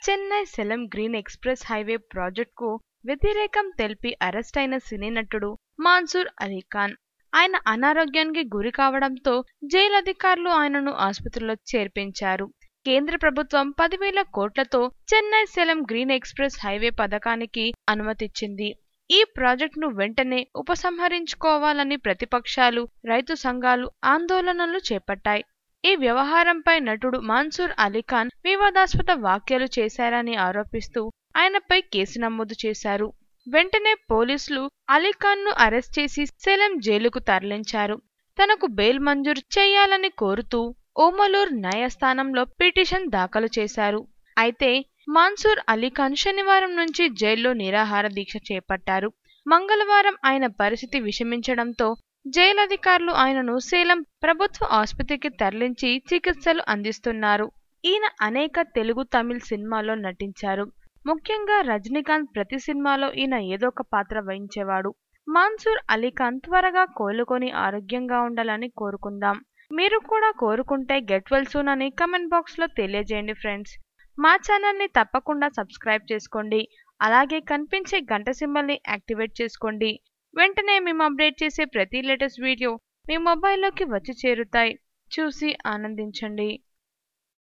Chennai Salem green express highway ప్రాజెక్టుకు వ్యతిరేకం తెలిపి అరెస్ట్ అయిన సినీ నటుడు మాన్సూర్ అలీఖాన్ ఆయన అనారోగ్యానికి గురి కావడంతో జైలు అధికారులు ఆయనను ఆసుపత్రిలో చేర్పించారు కేంద్ర ప్రభుత్వం పదివేల కోట్లతో Chennai Salem green express highway పథకానికి అనుమతిచ్చింది ఈ ప్రాజెక్టును వెంటనే ఉపసంహరించుకోవాలని ప్రతిపక్షాలు రైతు సంఘాలు ఆందోళనలు చేపట్టాయి ఈ వ్యవహారంపై నటుడు మాన్సూర్ అలీఖాన్ వివాదాస్పద వ్యాఖ్యలు చేశారని ఆరోపిస్తూ ఆయనపై కేసు నమోదు చేశారు వెంటనే పోలీసులు అలీఖాన్ ను అరెస్ట్ చేసి సేలం జైలుకు తరలించారు తనకు బెయిల్ మంజూరు చేయాలని కోరుతూ ఓమలూర్ న్యాయస్థానంలో పిటిషన్ దాఖలు చేశారు అయితే మాన్సూర్ అలీఖాన్ శనివారం నుంచి జైల్లో నిరాహార దీక్ష చేపట్టారు మంగళవారం ఆయన పరిస్థితి విషమించడంతో జైలు అధికారులు ఆయనను సేలం ప్రభుత్వ ఆసుపత్రికి తరలించి చికిత్సలు అందిస్తున్నారు ఈయన అనేక తెలుగు తమిళ్ సినిమాల్లో నటించారు ముఖ్యంగా రజనీకాంత్ ప్రతి సినిమాలో ఈయన ఏదో ఒక పాత్ర వహించేవాడు మాన్సూర్ అలీఖాన్ త్వరగా కోలుకొని ఆరోగ్యంగా ఉండాలని కోరుకుందాం మీరు కూడా కోరుకుంటే గెట్ వెల్ సూన్ అని కమెంట్ బాక్స్ లో తెలియజేయండి ఫ్రెండ్స్ మా ఛానల్ ని తప్పకుండా సబ్స్క్రైబ్ చేసుకోండి అలాగే కనిపించే గంట సింబల్ ని యాక్టివేట్ చేసుకోండి వెంటనే మేము అప్డేట్ చేసే ప్రతి లేటెస్ట్ వీడియో మీ మొబైల్లోకి వచ్చి చేరుతాయి చూసి ఆనందించండి